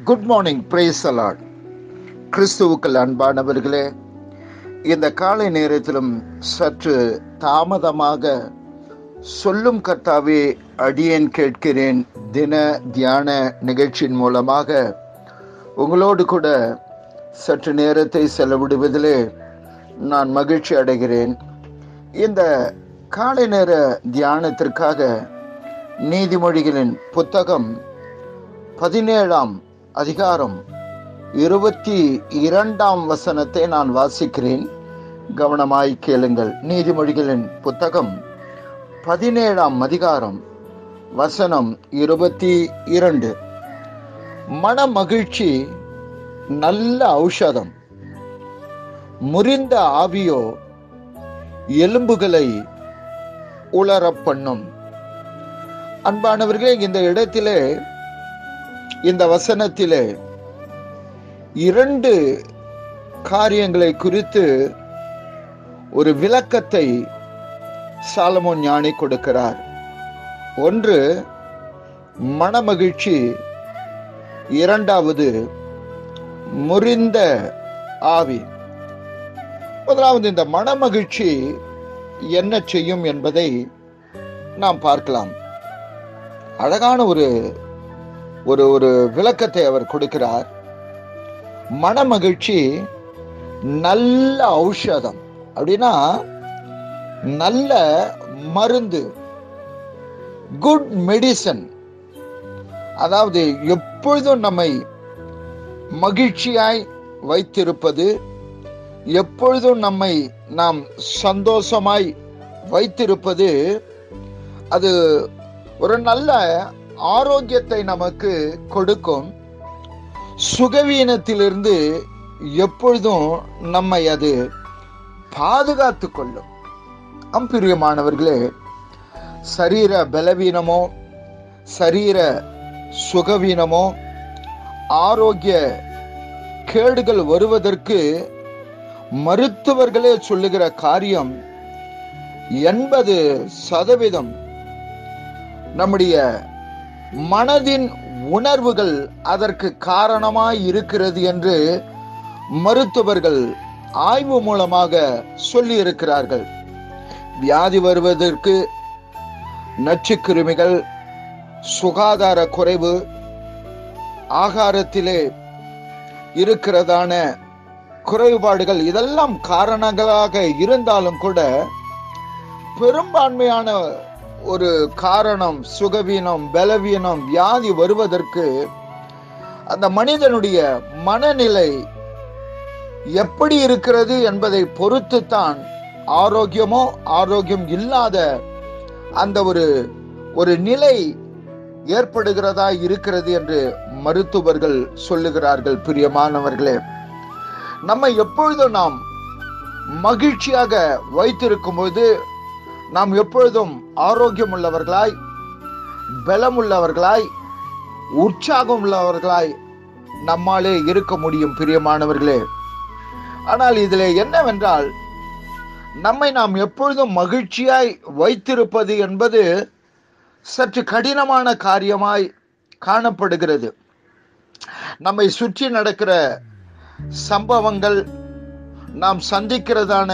good morning praise the Lord கிறிஸ்துவுக்கள் அன்பானவர்களே இந்த காலை நேரத்திலும் சற்று தாமதமாக சொல்லும் கர்த்தாவே அடியேன் கேட்கிறேன் தின தியான நிகழ்ச்சியின் மூலமாக உங்களோடு கூட சற்று நேரத்தை செலவிடுவதிலே நான் மகிழ்ச்சி அடைகிறேன் இந்த காலை நேர தியானத்திற்காக நீதிமொழிகளின் புத்தகம் பதினேழாம் அதிகாரம் இருபத்தி இரண்டாம் வசனத்தை நான் வாசிக்கிறேன் கவனமாய் கேளுங்கள் நீதிமொழிகளின் புத்தகம் பதினேழாம் அதிகாரம் வசனம் இருபத்தி இரண்டு மன மகிழ்ச்சி நல்ல ஔஷதம் முறிந்த ஆவியோ எலும்புகளை உலரப் பண்ணும் அன்பானவர்களே இந்த இடத்திலே இந்த வசனத்திலே இரண்டு காரியங்களை குறித்து ஒரு விளக்கத்தை சாலமோன் ஞானி கொடுக்கிறார் ஒன்று மனமகிழ்ச்சி இரண்டாவது முறிந்த ஆவி முதலாவது இந்த மனமகிழ்ச்சி என்ன செய்யும் என்பதை நாம் பார்க்கலாம் அழகான ஒரு ஒரு ஒரு விளக்கத்தை அவர் கொடுக்கிறார் மனமகிழ்ச்சி நல்ல ஔஷதம் அப்படின்னா நல்ல மருந்து குட் மெடிசன் அதாவது எப்பொழுதும் நம்மை மகிழ்ச்சியாய் வைத்திருப்பது எப்பொழுதும் நம்மை நாம் சந்தோஷமாய் வைத்திருப்பது அது ஒரு நல்ல ஆரோக்கியத்தை நமக்கு கொடுக்கும் சுகவீனத்திலிருந்து எப்பொழுதும் நம்மை அது பாதுகாத்து கொள்ளும் அம்பிரியமானவர்களே சரீர பலவீனமோ சரீர சுகவீனமோ ஆரோக்கிய கேடுகள் வருவதற்கு மருத்துவர்களே சொல்லுகிற காரியம் எண்பது சதவீதம் நம்முடைய மனதின் உணர்வுகள் அதற்கு காரணமாய் இருக்கிறது என்று மருத்துவர்கள் ஆய்வு மூலமாக சொல்லி இருக்கிறார்கள் வியாதி வருவதற்கு நச்சுக்கிருமிகள் சுகாதார குறைவு ஆகாரத்திலே இருக்கிறதான குறைபாடுகள் இதெல்லாம் காரணங்களாக இருந்தாலும் கூட பெரும்பான்மையான ஒரு காரணம் சுகவீனம் பலவீனம் வியாதி வருவதற்கு அந்த மனிதனுடைய மனநிலை எப்படி இருக்கிறது என்பதை பொறுத்துத்தான் ஆரோக்கியமோ ஆரோக்கியம் இல்லாத அந்த ஒரு ஒரு நிலை ஏற்படுகிறதா இருக்கிறது என்று மருத்துவர்கள் சொல்லுகிறார்கள் பிரியமானவர்களே நம்மை எப்பொழுதும் நாம் மகிழ்ச்சியாக வைத்திருக்கும் போது நாம் எப்பொழுதும் ஆரோக்கியம் உள்ளவர்களாய் பலம் உள்ளவர்களாய் உற்சாகம் உள்ளவர்களாய் நம்மாலே இருக்க முடியும் பிரியமானவர்களே ஆனால் இதில் என்னவென்றால் நம்மை நாம் எப்பொழுதும் மகிழ்ச்சியாய் வைத்திருப்பது என்பது சற்று கடினமான காரியமாய் காணப்படுகிறது நம்மை சுற்றி நடக்கிற சம்பவங்கள் நாம் சந்திக்கிறதான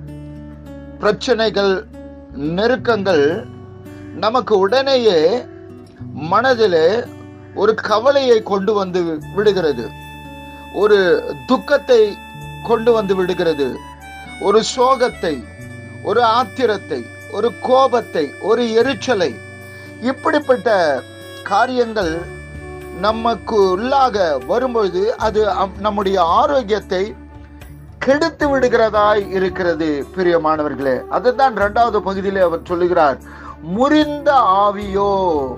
பிரச்சனைகள் நெருக்கங்கள் நமக்கு உடனேயே மனதிலே ஒரு கவலையை கொண்டு வந்து விடுகிறது ஒரு துக்கத்தை கொண்டு வந்து விடுகிறது ஒரு சோகத்தை ஒரு ஆத்திரத்தை ஒரு கோபத்தை ஒரு எரிச்சலை இப்படிப்பட்ட காரியங்கள் நமக்கு உள்ளாக வரும்பொழுது அது நம்முடைய ஆரோக்கியத்தை கெடுத்து விடுகிறதாய் இருக்கிறது பிரியமானவர்களே அதுதான் இரண்டாவது பகுதியிலே அவர் சொல்லுகிறார் முறிந்த ஆவியோ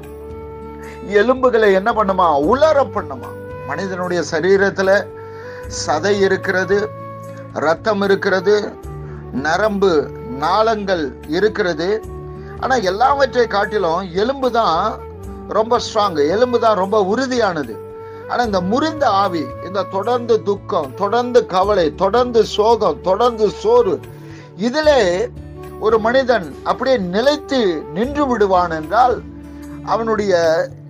எலும்புகளை என்ன பண்ணுமா உலர பண்ணுமா மனிதனுடைய சரீரத்துல சதை இருக்கிறது ரத்தம் இருக்கிறது நரம்பு நாளங்கள் இருக்கிறது ஆனா எல்லாவற்றை காட்டிலும் எலும்பு தான் ரொம்ப ஸ்ட்ராங் எலும்பு தான் ரொம்ப உறுதியானது ஆனா இந்த முறிந்த ஆவி இந்த தொடர்ந்து துக்கம் தொடர்ந்து கவலை தொடர்ந்து சோகம் தொடர்ந்து சோறு இதிலே ஒரு மனிதன் அப்படியே நிலைத்து நின்று விடுவான் என்றால் அவனுடைய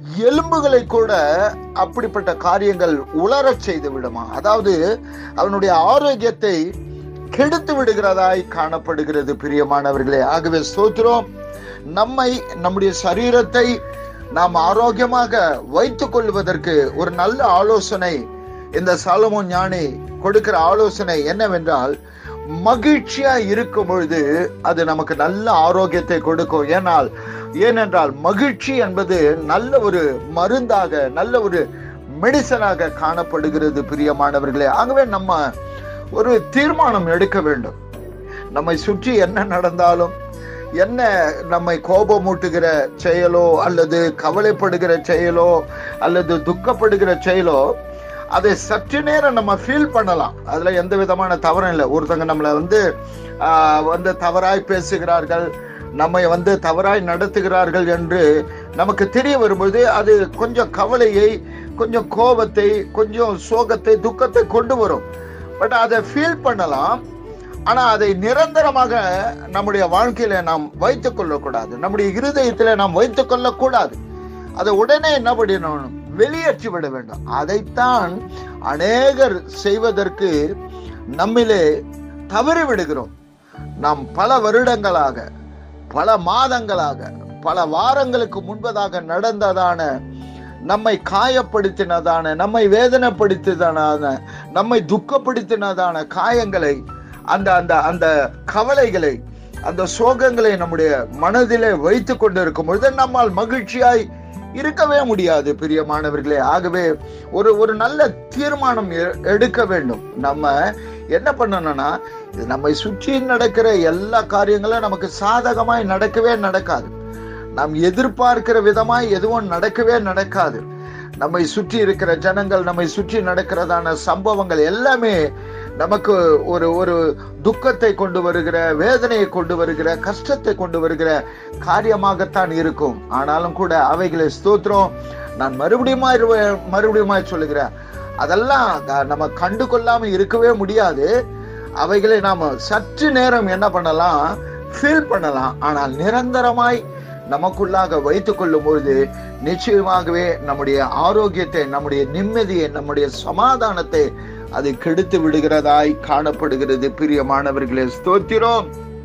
எலும்புகளை கூட அப்படிப்பட்ட காரியங்கள் உலரச் செய்து விடுமா அதாவது அவனுடைய ஆரோக்கியத்தை கெடுத்து விடுகிறதாய் காணப்படுகிறது பிரியமானவர்களே ஆகவே ஸ்தோத்திரம் நம்மை நம்முடைய சரீரத்தை நாம் ஆரோக்கியமாக வைத்துக் கொள்வதற்கு ஒரு நல்ல ஆலோசனை இந்த சாலமோன் ஞானி கொடுக்கிற ஆலோசனை என்னவென்றால் மகிழ்ச்சியா இருக்கும் பொழுது அது நமக்கு நல்ல ஆரோக்கியத்தை கொடுக்கும் ஏனால் ஏனென்றால் மகிழ்ச்சி என்பது நல்ல ஒரு மருந்தாக நல்ல ஒரு மெடிசனாக காணப்படுகிறது பிரியமானவர்களே ஆகவே நம்ம ஒரு தீர்மானம் எடுக்க வேண்டும் நம்மை சுற்றி என்ன நடந்தாலும் என்ன நம்மை கோபமூட்டுகிற செயலோ அல்லது கவலைப்படுகிற செயலோ அல்லது துக்கப்படுகிற செயலோ அதை சற்று நேரம் நம்ம ஃபீல் பண்ணலாம் அதுல எந்த விதமான தவறும் இல்லை ஒருத்தங்க நம்மளை வந்து ஆஹ், வந்து தவறாய் பேசுகிறார்கள் நம்மை வந்து தவறாய் நடத்துகிறார்கள் என்று நமக்கு தெரிய வரும்பொழுது அது கொஞ்சம் கவலையை கொஞ்சம் கோபத்தை கொஞ்சம் சோகத்தை துக்கத்தை கொண்டு வரும் பட் அதை ஃபீல் பண்ணலாம் ஆனா அதை நிரந்தரமாக நம்முடைய வாழ்க்கையில நாம் வைத்துக் கொள்ளக்கூடாது நம்முடைய இருதயத்தில நாம் வைத்துக் கொள்ளக்கூடாது அதை உடனே என்ன பண்ணணும் வெளியேற்றி விட வேண்டும் அதைத்தான் அநேகர் செய்வதற்கு நம்மிலே தவறி விடுகிறோம் நாம் பல வருடங்களாக பல மாதங்களாக பல வாரங்களுக்கு முன்பதாக நடந்ததான நம்மை காயப்படுத்தினதான நம்மை வேதனைப்படுத்தினதான நம்மை துக்கப்படுத்தினதான காயங்களை அந்த அந்த அந்த கவலைகளை அந்த சோகங்களை நம்முடைய மனதிலே வைத்து கொண்டிருக்கும் பொழுது நம்மால் மகிழ்ச்சியாய் இருக்கவே முடியாது பிரியமானவர்களே ஆகவே ஒரு ஒரு நல்ல தீர்மானம் எ- எடுக்க வேண்டும் நம்ம என்ன பண்ணணும்னா இது நம்மை சுற்றி நடக்கிற எல்லா காரியங்களும் நமக்கு சாதகமாய் நடக்கவே நடக்காது நாம் எதிர்பார்க்கிற விதமாய் எதுவும் நடக்கவே நடக்காது நம்மை சுற்றி இருக்கிற ஜனங்கள் நம்மை சுற்றி நடக்கிறதான சம்பவங்கள் எல்லாமே நமக்கு ஒரு ஒரு துக்கத்தை கொண்டு வருகிற வேதனையை கொண்டு வருகிற கஷ்டத்தை கொண்டு வருகிற காரியமாகத்தான் இருக்கும் ஆனாலும் கூட அவைகளை ஸ்தோத்திரம் நான் மறுபடியும் மறுபடியும் சொல்லுகிறேன் அதெல்லாம் க- நம்ம கண்டு கொள்ளாம இருக்கவே முடியாது அவைகளை நாம சற்று நேரம் என்ன பண்ணலாம் ஃபீல் பண்ணலாம் ஆனால் நிரந்தரமாய் நமக்குள்ளாக வைத்துக் கொள்ளும் பொழுது நிச்சயமாகவே நம்முடைய ஆரோக்கியத்தை நம்முடைய நிம்மதியை நம்முடைய சமாதானத்தை அது கெடுத்து விடுகிறதாய் காணப்படுகிறது பிரியமானவர்களே ஸ்தோத்திரம்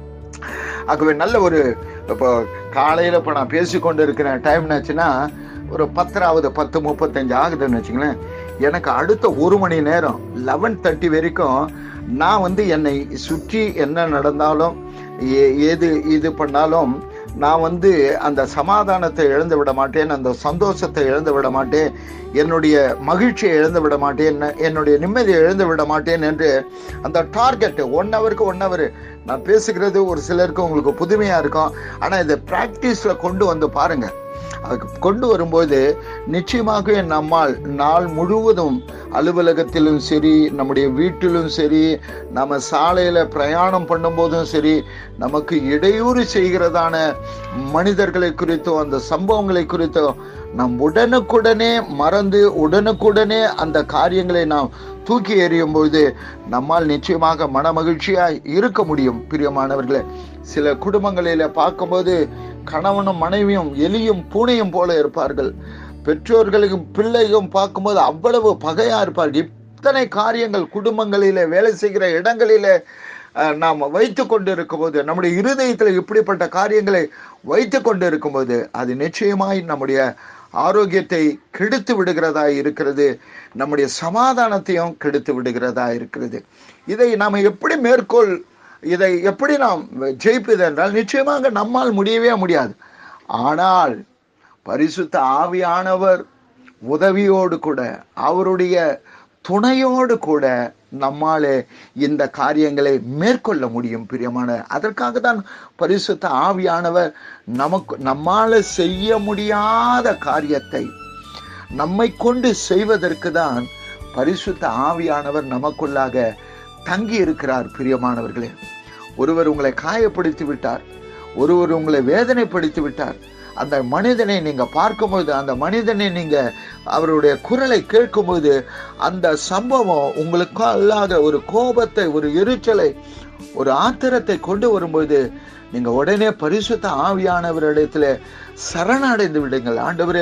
ஆகவே நல்ல ஒரு இப்போ காலையில இப்போ நான் பேசிக்கொண்டு இருக்கிற டைம் என்னாச்சுன்னா ஒரு பத்தராவது பத்து முப்பத்தஞ்சு ஆகுதுன்னு வச்சுங்களேன் எனக்கு அடுத்த ஒரு மணி நேரம் லெவன் தேர்ட்டி வரைக்கும் நான் வந்து என்னை சுற்றி என்ன நடந்தாலும் ஏ- ஏது இது பண்ணாலும் நான் வந்து அந்த சமாதானத்தை இழந்து விட மாட்டேன் அந்த சந்தோஷத்தை இழந்து விட மாட்டேன் என்னுடைய மகிழ்ச்சியை இழந்து விட மாட்டேன் என்ன- என்னுடைய நிம்மதியை இழந்து விட மாட்டேன் என்று அந்த டார்கெட் ஒன் ஹவருக்கு ஒன் ஹவர் நான் பேசுகிறது ஒரு சிலருக்கு உங்களுக்கு புதுமையா இருக்கும் ஆனா இதை பிராக்டிஸ்ல கொண்டு வந்து பாருங்க அதுக்கு கொண்டு வரும்போது நிச்சயமாகவே நம்மால் நாள் முழுவதும் அலுவலகத்திலும் சரி நம்முடைய வீட்டிலும் சரி நம்ம சாலையில பிரயாணம் பண்ணும்போதும் சரி நமக்கு இடையூறு செய்கிறதான மனிதர்களை குறித்தோ அந்த சம்பவங்களை குறித்தோ நாம் உடனுக்குடனே மறந்து உடனுக்குடனே அந்த காரியங்களை நாம் தூக்கி எறியும் பொழுது நம்மால் நிச்சயமாக மன மகிழ்ச்சியாய் இருக்க முடியும் பிரியமானவர்களே சில குடும்பங்களில பார்க்கும்போது கணவனும் மனைவியும் எலியும் பூனையும் போல இருப்பார்கள் பெற்றோர்களுக்கும் பிள்ளைகளும் பார்க்கும்போது அவ்வளவு பகையா இருப்பார்கள் இத்தனை காரியங்கள் குடும்பங்களிலே வேலை செய்கிற இடங்களிலே அஹ், நாம் வைத்து கொண்டு இருக்கும்போது நம்முடைய இருதயத்தில் இப்படிப்பட்ட காரியங்களை வைத்து கொண்டு இருக்கும்போது அது நிச்சயமாய் நம்முடைய ஆரோக்கியத்தை கெடுத்து விடுகிறதா இருக்கிறது நம்முடைய சமாதானத்தையும் கெடுத்து விடுகிறதா இருக்கிறது இதை நாம் எப்படி மேற்கோள் இதை எப்படி நாம் ஜெயிப்பது என்றால் நிச்சயமாக நம்மால் முடியவே முடியாது ஆனால் பரிசுத்த ஆவியானவர் உதவியோடு கூட அவருடைய துணையோடு கூட நம்மாலே இந்த காரியங்களை மேற்கொள்ள முடியும் பிரியமான அதற்காக தான் பரிசுத்த ஆவியானவர் நமக்கு நம்மால செய்ய முடியாத காரியத்தை நம்மை கொண்டு செய்வதற்கு தான் பரிசுத்த ஆவியானவர் நமக்குள்ளாக தங்கி இருக்கிறார் பிரியமானவர்களே ஒருவர் உங்களை காயப்படுத்தி விட்டார் ஒருவர் உங்களை வேதனைப்படுத்தி விட்டார் அந்த மனிதனை நீங்க பார்க்கும்போது அந்த மனிதனை நீங்க அவருடைய குரலை கேட்கும்போது அந்த சம்பவம் உங்களுக்கு அல்லாத ஒரு கோபத்தை ஒரு எரிச்சலை ஒரு ஆத்திரத்தை கொண்டு வரும்போது நீங்க உடனே பரிசுத்த ஆவியானவரிடத்துல சரணடைந்து விடுங்கள் ஆண்டவரே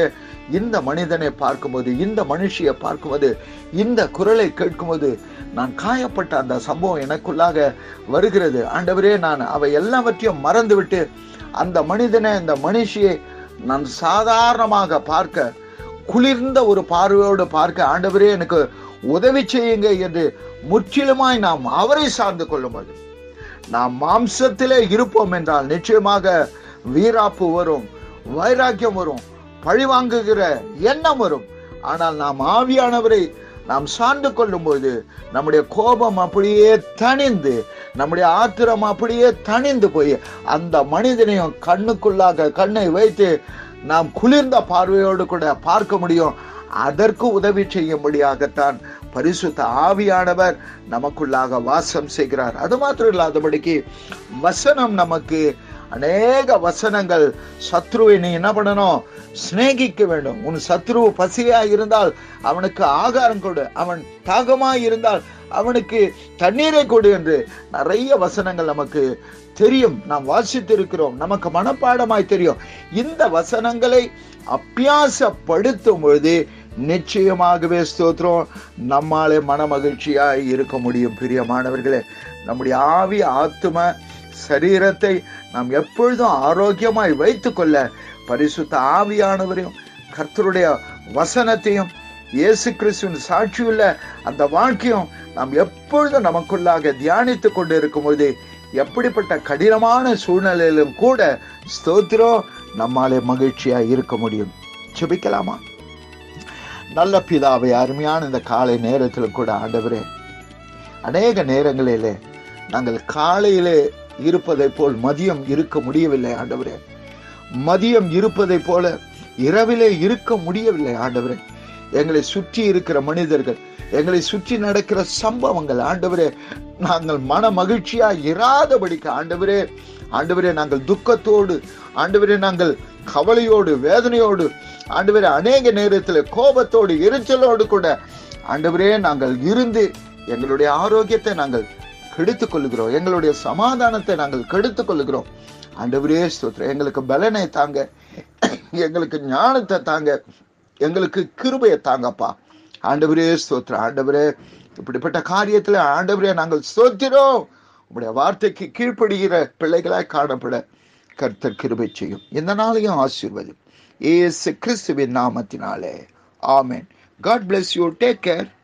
இந்த மனிதனை பார்க்கும்போது இந்த மனுஷியை பார்க்கும்போது இந்த குரலை கேட்கும்போது நான் காயப்பட்ட அந்த சம்பவம் எனக்குள்ளாக வருகிறது ஆண்டவரே நான் அவை எல்லாவற்றையும் மறந்துவிட்டு அந்த மனிதனை இந்த மனுஷியை நான் சாதாரணமாக பார்க்க குளிர்ந்த ஒரு பார்வையோடு பார்க்க ஆண்டவரே எனக்கு உதவி செய்யுங்க என்று முற்றிலுமாய் நாம் அவரை சார்ந்து கொள்ளும்போது நாம் மாம்சத்திலே இருப்போம் என்றால் நிச்சயமாக வீராப்பு வரும் வைராக்கியம் வரும் பழிவாங்குகிற எண்ணம் வரும் ஆனால் நாம் ஆவியானவரை நாம் சார்ந்து கொள்ளும்போது நம்முடைய கோபம் அப்படியே தணிந்து நம்முடைய ஆத்திரம் அப்படியே தணிந்து போய் அந்த மனிதனையும் கண்ணுக்குள்ளாக கண்ணை வைத்து நாம் குளிர்ந்த பார்வையோடு கூட பார்க்க முடியும் அதற்கு உதவி செய்யும்படியாகத்தான் பரிசுத்த ஆவியானவர் நமக்குள்ளாக வாசம் செய்கிறார் அது மாத்திரம் இல்லாதபடிக்கு வசனம் நமக்கு அநேக வசனங்கள் சத்ருவை நீ என்ன பண்ணணும் சிநேகிக்க வேண்டும் உன் சத்ரு பசியா இருந்தால் அவனுக்கு ஆகாரம் கொடு அவன் தாகமாய் இருந்தால் அவனுக்கு தண்ணீரை கொடு என்று நிறைய வசனங்கள் நமக்கு தெரியும் நாம் வாசித்திருக்கிறோம் நமக்கு மனப்பாடமாய் தெரியும் இந்த வசனங்களை அபியாசப்படுத்தும் பொழுது நிச்சயமாகவே ஸ்தோத்திரம் நம்மாலே மன மகிழ்ச்சியாய் இருக்க முடியும் பிரியமானவர்களே நம்முடைய ஆவி ஆத்தும சரீரத்தை நாம் எப்பொழுதும் ஆரோக்கியமாய் வைத்துக்கொள்ள பரிசுத்த ஆவியானவரையும் கர்த்தருடைய வசனத்தையும் இயேசு கிறிஸ்துவின் சாட்சியுள்ள அந்த வாழ்க்கையும் நாம் எப்பொழுதும் நமக்குள்ளாக தியானித்து கொண்டு இருக்கும்போது எப்படிப்பட்ட கடினமான சூழ்நிலையிலும் கூட ஸ்தோத்திரம் நம்மாலே மகிழ்ச்சியா இருக்க முடியும் ஜெபிக்கலாமா நல்ல பிதாவை அருமையான இந்த காலை நேரத்தில் கூட ஆண்டவரே அநேக நேரங்களிலே நாங்கள் காலையிலே இருப்பதை போல் மதியம் இருக்க முடியவில்லை ஆண்டவரே மதியம் இருப்பதை போல இரவிலே இருக்க முடியவில்லை ஆண்டவரே எங்களை சுற்றி இருக்கிற மனிதர்கள் எங்களை சுற்றி நடக்கிற சம்பவங்கள் ஆண்டவரே நாங்கள் மன மகிழ்ச்சியா இராதபடிக்கு ஆண்டவரே ஆண்டவரே நாங்கள் துக்கத்தோடு ஆண்டவரே நாங்கள் கவலையோடு வேதனையோடு ஆண்டவரே அநேக நேரத்தில் கோபத்தோடு எரிச்சலோடு கூட ஆண்டவரே நாங்கள் இருந்து எங்களுடைய ஆரோக்கியத்தை நாங்கள் கெடுத்துக் கொள்கிறோம் எங்களுடைய சமாதானத்தை நாங்கள் கெடுத்துக் கொள்கிறோம் ஆண்டவரே ஸ்தோத்திரம் எங்களுக்கு பலனை தாங்க எங்களுக்கு ஞானத்தை தாங்க எங்களுக்கு கிருபையை தாங்கப்பா ஆண்டவரே ஸ்தோத்திரம் ஆண்டவரே இப்படிப்பட்ட காரியத்துல ஆண்டவரே நாங்கள் ஸ்தோத்திரோம் உங்களுடைய வார்த்தைக்கு கீழ்ப்படுகிற பிள்ளைகளாய் காணப்பட கர்த்தர் கிருபை செய்யும் இந்த நாளையும் ஆசீர்வதி ஏசு கிறிஸ்துவின் நாமத்தினாலே ஆமென் God bless you take care